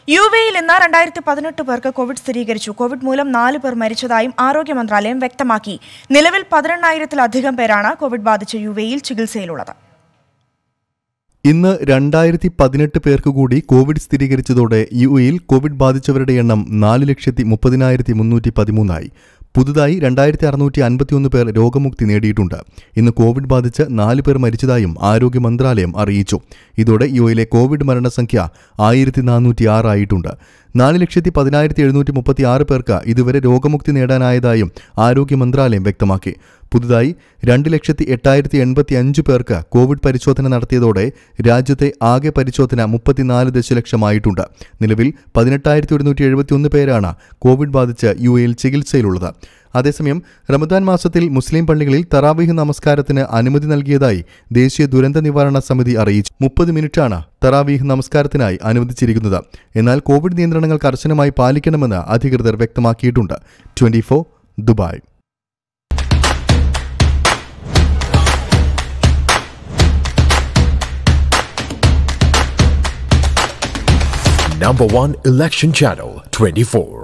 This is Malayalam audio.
യു എയിൽ ഇന്ന് രണ്ടായിരത്തി പതിനെട്ട് പേർക്ക് കോവിഡ് സ്ഥിരീകരിച്ചു കോവിഡ് മൂലം നാല് പേർ മരിച്ചതായും ആരോഗ്യ മന്ത്രാലയം വ്യക്തമാക്കി നിലവിൽ പതിനെണ്ണായിരത്തിലധികം പേരാണ് കോവിഡ് ബാധിച്ച് യു എയിൽ ചികിത്സയിലുള്ളത് ഇന്ന് രണ്ടായിരത്തി പതിനെട്ട് പേർക്ക് കൂടി കോവിഡ് സ്ഥിരീകരിച്ചതോടെ യു എയിൽ കോവിഡ് ബാധിച്ചവരുടെ എണ്ണം നാല് ലക്ഷത്തി മുപ്പതിനായിരത്തി മുന്നൂറ്റി പതിമൂന്നായി പുതുതായി രണ്ടായിരത്തി അറുന്നൂറ്റി അൻപത്തിയൊന്ന് പേർ രോഗമുക്തി നേടിയിട്ടുണ്ട് ഇന്ന് കോവിഡ് ബാധിച്ച് നാല് പേർ മരിച്ചതായും ആരോഗ്യ മന്ത്രാലയം അറിയിച്ചു ഇതോടെ യു എയിലെ കോവിഡ് മരണസംഖ്യ ആയിരത്തി നാനൂറ്റി ആറായിട്ടുണ്ട് നാല് ലക്ഷത്തി പതിനായിരത്തി എഴുന്നൂറ്റി മുപ്പത്തി ആറ് പേർക്ക് ഇതുവരെ രോഗമുക്തി നേടാനായതായും ആരോഗ്യ മന്ത്രാലയം വ്യക്തമാക്കി പുതുതായി രണ്ട് ലക്ഷത്തി എട്ടായിരത്തി എൺപത്തി അഞ്ച് പേർക്ക് കോവിഡ് പരിശോധന നടത്തിയതോടെ രാജ്യത്തെ ആകെ പരിശോധന മുപ്പത്തിനാല് ദശലക്ഷമായിട്ടുണ്ട് നിലവിൽ പതിനെട്ടായിരത്തി ഒരുന്നൂറ്റി എഴുപത്തിയൊന്ന് പേരാണ് കോവിഡ് ബാധിച്ച് യു എയിൽ ചികിത്സയിലുള്ളത് അതേസമയം റമദാൻ മാസത്തിൽ മുസ്ലിം പള്ളികളിൽ തറാവീഹ് നമസ്കാരത്തിന് അനുമതി നൽകിയതായി ദേശീയ ദുരന്ത നിവാരണ സമിതി അറിയിച്ചു മുപ്പത് മിനിറ്റാണ് തറാവീഹ് നമസ്കാരത്തിനായി അനുവദിച്ചിരിക്കുന്നത് എന്നാൽ കോവിഡ് നിയന്ത്രണങ്ങൾ കർശനമായി പാലിക്കണമെന്ന് അധികൃതർ വ്യക്തമാക്കിയിട്ടുണ്ട് twenty Dubai Number one election channel 24.